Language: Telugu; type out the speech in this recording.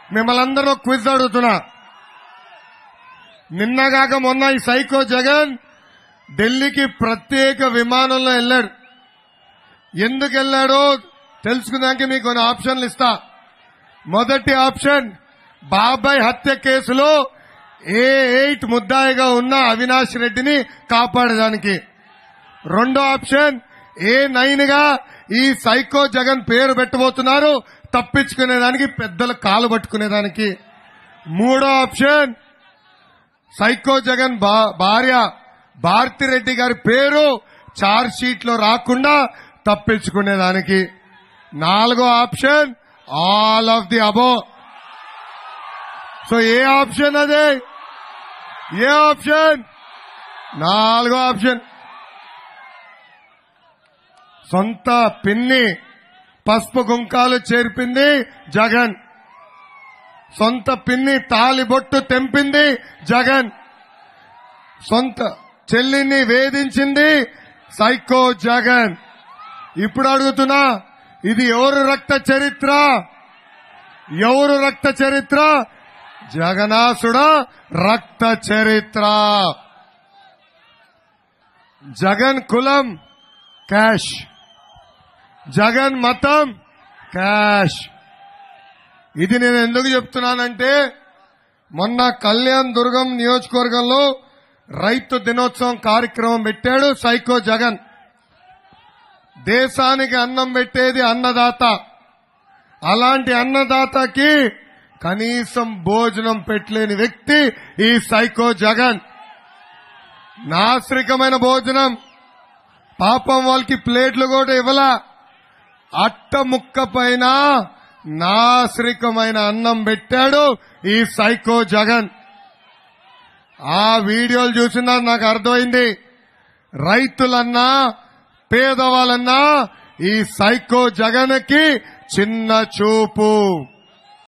మిమ్మల్ని అందరూ క్విజ్ అడుగుతున్నా నిన్నగాక మొన్న ఈ సైకో జగన్ ఢిల్లీకి ప్రత్యేక విమానంలో వెళ్ళాడు ఎందుకు వెళ్ళాడో తెలుసుకున్నాక మీకు కొన్ని ఆప్షన్లు ఇస్తా మొదటి ఆప్షన్ బాబాయ్ హత్య కేసులో ఏ ఎయిట్ ముద్దాయిగా ఉన్న అవినాష్ రెడ్డిని కాపాడడానికి రెండో ఆప్షన్ ఏ నైన్ గా ఈ సైకో జగన్ పేరు పెట్టబోతున్నారు తప్పించుకునేదానికి పెద్దల కాలు పట్టుకునేదానికి మూడో ఆప్షన్ సైకో జగన్ భా- భార్య భారతిరెడ్డి గారి పేరు చార్జ్ షీట్ లో రాకుండా తప్పించుకునేదానికి నాలుగో option all of the above so a option అదే ఏ ఆప్షన్ నాలుగో ఆప్షన్ సొంత పిన్ని పసుపు కుంకాలు చేర్పింది జగన్ సొంత పిన్ని తాలిబొట్టు తెంపింది జగన్ సొంత చెల్లిని వేధించింది సైకో జగన్ ఇప్పుడు అడుగుతున్నా ఇది ఎవరు రక్త చరిత్ర ఎవరు రక్త చరిత్ర జగనాసుడ రక్త చరిత్ర జగన్ కులం క్యాష్ జగన్ మతం క్యాష్ ఇది నేను ఎందుకు చెప్తున్నానంటే మొన్న కళ్యాణ్ దుర్గం నియోజకవర్గంలో రైతు దినోత్సవం కార్యక్రమం పెట్టాడు సైకో జగన్ దేశానికి అన్నం పెట్టేది అన్నదాత అలాంటి అన్నదాతకి కనీసం భోజనం పెట్టలేని వ్యక్తి ఈ సైకో జగన్ నాశ్రికమైన భోజనం పాపం వాళ్ళకి ప్లేట్లు కూడా ఇవ్వలా అట్ట ముక్క పైన నాశ్రికమైన అన్నం పెట్టాడు ఈ సైకో జగన్ ఆ వీడియోలు చూసినా నాకు అర్థమైంది రైతులన్నా పేదవాళ్ళన్నా ఈ సైకో జగన్కి చిన్న చూపు